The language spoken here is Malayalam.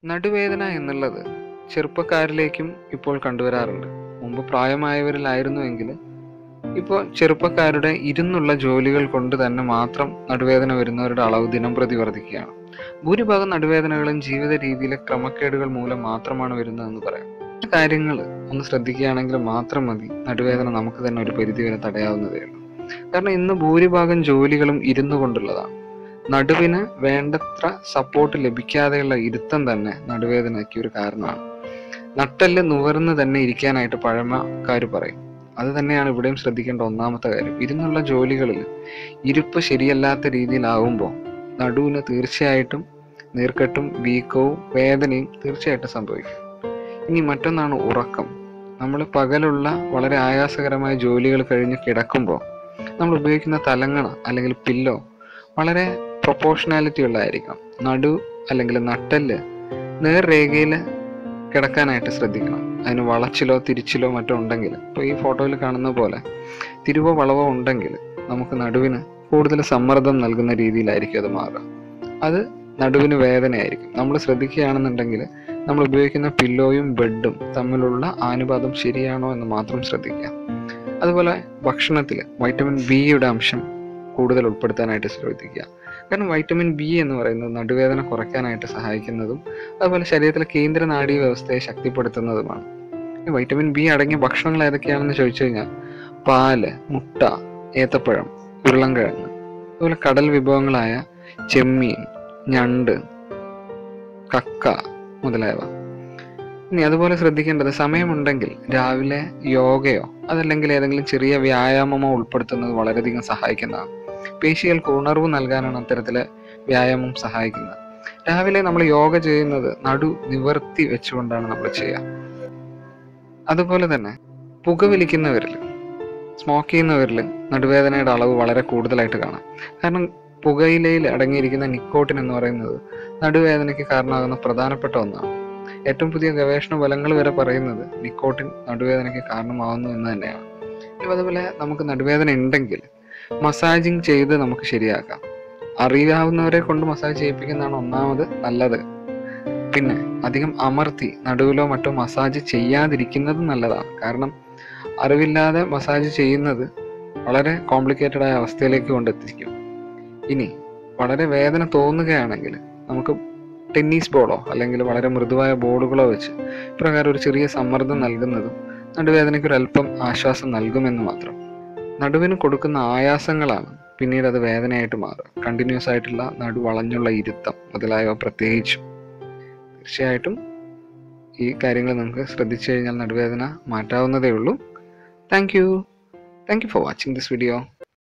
നടുവേദന എന്നുള്ളത് ചെറുപ്പക്കാരിലേക്കും ഇപ്പോൾ കണ്ടുവരാറുണ്ട് മുമ്പ് പ്രായമായവരിലായിരുന്നുവെങ്കിൽ ഇപ്പോൾ ചെറുപ്പക്കാരുടെ ഇരുന്നുള്ള ജോലികൾ കൊണ്ട് തന്നെ മാത്രം നടുവേദന വരുന്നവരുടെ അളവ് ദിനം പ്രതി വർദ്ധിക്കുകയാണ് ഭൂരിഭാഗം നടുവേദനകളും ജീവിത രീതിയിലെ ക്രമക്കേടുകൾ മൂലം മാത്രമാണ് വരുന്നതെന്ന് പറയാം ഈ കാര്യങ്ങൾ ഒന്ന് ശ്രദ്ധിക്കുകയാണെങ്കിൽ മാത്രം മതി നടുവേദന നമുക്ക് തന്നെ ഒരു പരിധിവരെ തടയാവുന്നതേ ഉള്ളൂ കാരണം ഇന്ന് ഭൂരിഭാഗം ജോലികളും ഇരുന്നു കൊണ്ടുള്ളതാണ് നടുവിന് വേണ്ടത്ര സപ്പോർട്ട് ലഭിക്കാതെയുള്ള ഇരുത്തം തന്നെ നടുവേദനയ്ക്ക് ഒരു കാരണമാണ് നട്ടെല്ല് നുവർന്ന് തന്നെ ഇരിക്കാനായിട്ട് പഴമക്കാർ പറയും അത് തന്നെയാണ് ഇവിടെയും ശ്രദ്ധിക്കേണ്ട ഒന്നാമത്തെ കാര്യം ഇരുന്നുള്ള ജോലികളിൽ ഇരിപ്പ് ശരിയല്ലാത്ത രീതിയിലാവുമ്പോൾ നടുവിന് തീർച്ചയായിട്ടും നീർക്കെട്ടും വീക്കവും വേദനയും തീർച്ചയായിട്ടും സംഭവിക്കും ഇനി മറ്റൊന്നാണ് ഉറക്കം നമ്മൾ പകലുള്ള വളരെ ആയാസകരമായ ജോലികൾ കഴിഞ്ഞ് കിടക്കുമ്പോൾ നമ്മൾ ഉപയോഗിക്കുന്ന തലങ്ങണ അല്ലെങ്കിൽ പില്ലോ വളരെ പ്രൊപ്പോർഷണാലിറ്റി ഉള്ളതായിരിക്കണം നടു അല്ലെങ്കിൽ നട്ടെല്ല് നേർരേഖയിൽ കിടക്കാനായിട്ട് ശ്രദ്ധിക്കണം അതിന് വളച്ചിലോ തിരിച്ചിലോ മറ്റോ ഉണ്ടെങ്കിൽ ഇപ്പോൾ ഈ ഫോട്ടോയിൽ കാണുന്ന പോലെ തിരുവോ വളവോ ഉണ്ടെങ്കിൽ നമുക്ക് നടുവിന് കൂടുതൽ സമ്മർദ്ദം നൽകുന്ന രീതിയിലായിരിക്കും അത് മാറുക അത് നടുവിന് വേദനയായിരിക്കും നമ്മൾ ശ്രദ്ധിക്കുകയാണെന്നുണ്ടെങ്കിൽ നമ്മൾ ഉപയോഗിക്കുന്ന പില്ലോയും ബെഡും തമ്മിലുള്ള ആനുപാതം ശരിയാണോ എന്ന് മാത്രം ശ്രദ്ധിക്കുക അതുപോലെ ഭക്ഷണത്തിൽ വൈറ്റമിൻ ബിയുടെ അംശം കൂടുതൽ ഉൾപ്പെടുത്താനായിട്ട് ശ്രദ്ധിക്കുക കാരണം വൈറ്റമിൻ ബി എന്ന് പറയുന്നത് നടുവേദന കുറയ്ക്കാനായിട്ട് സഹായിക്കുന്നതും അതുപോലെ ശരീരത്തിലെ കേന്ദ്ര നാഡീ വ്യവസ്ഥയെ ശക്തിപ്പെടുത്തുന്നതുമാണ് ഈ വൈറ്റമിൻ ബി അടങ്ങിയ ഭക്ഷണങ്ങൾ ഏതൊക്കെയാണെന്ന് ചോദിച്ചു കഴിഞ്ഞാൽ പാല് മുട്ട ഏത്തപ്പഴം ഉരുളൻകിഴങ്ങ് അതുപോലെ കടൽ വിഭവങ്ങളായ ചെമ്മീൻ ഞണ്ട് കക്ക മുതലായവ ഇനി അതുപോലെ ശ്രദ്ധിക്കേണ്ടത് സമയമുണ്ടെങ്കിൽ രാവിലെ യോഗയോ അതല്ലെങ്കിൽ ഏതെങ്കിലും ചെറിയ വ്യായാമമോ ഉൾപ്പെടുത്തുന്നത് വളരെയധികം സഹായിക്കുന്നതാണ് പേശികൾക്ക് ഉണർവ് നൽകാനാണ് അത്തരത്തിലെ വ്യായാമം സഹായിക്കുന്നത് രാവിലെ നമ്മൾ യോഗ ചെയ്യുന്നത് നടു നിവർത്തി വെച്ചുകൊണ്ടാണ് നമ്മൾ ചെയ്യുക അതുപോലെ തന്നെ പുകവലിക്കുന്നവരിൽ സ്മോക്ക് ചെയ്യുന്നവരിൽ നടുവേദനയുടെ അളവ് വളരെ കൂടുതലായിട്ട് കാണാം കാരണം പുകയിലയിൽ അടങ്ങിയിരിക്കുന്ന നിക്കോട്ടിൻ എന്ന് പറയുന്നത് നടുവേദനയ്ക്ക് കാരണമാകുന്ന പ്രധാനപ്പെട്ട ഒന്നാണ് ഏറ്റവും പുതിയ ഗവേഷണ ഫലങ്ങൾ വരെ പറയുന്നത് നിക്കോട്ടിൻ നടുവേദനയ്ക്ക് കാരണമാകുന്നു എന്ന് തന്നെയാണ് ഇനി അതുപോലെ നമുക്ക് നടുവേദന ഉണ്ടെങ്കിൽ മസാജിങ് ചെയ്ത് നമുക്ക് ശരിയാക്കാം അറിയാവുന്നവരെ കൊണ്ട് മസാജ് ചെയ്യിപ്പിക്കുന്നതാണ് ഒന്നാമത് നല്ലത് പിന്നെ അധികം അമർത്തി നടുവിലോ മറ്റോ മസാജ് ചെയ്യാതിരിക്കുന്നത് നല്ലതാണ് കാരണം അറിവില്ലാതെ മസാജ് ചെയ്യുന്നത് വളരെ കോംപ്ലിക്കേറ്റഡ് ആയ അവസ്ഥയിലേക്ക് കൊണ്ടെത്തിക്കും ഇനി വളരെ വേദന തോന്നുകയാണെങ്കിൽ നമുക്ക് ടെന്നീസ് ബോളോ അല്ലെങ്കിൽ വളരെ മൃദുവായ ബോളുകളോ വെച്ച് ഇപ്രകാരം ഒരു ചെറിയ സമ്മർദ്ദം നൽകുന്നതും നടുവേദനയ്ക്ക് ഒരു അല്പം ആശ്വാസം നൽകുമെന്ന് മാത്രം നടുവിന് കൊടുക്കുന്ന ആയാസങ്ങളാണ് പിന്നീട് അത് വേദനയായിട്ട് മാറുക കണ്ടിന്യൂസ് ആയിട്ടുള്ള നടു വളഞ്ഞുള്ള ഇരുത്തം മുതലായവ പ്രത്യേകിച്ചും തീർച്ചയായിട്ടും ഈ കാര്യങ്ങൾ നമുക്ക് ശ്രദ്ധിച്ചു കഴിഞ്ഞാൽ നടുവേദന മാറ്റാവുന്നതേ ഉള്ളൂ thank you thank you for watching this video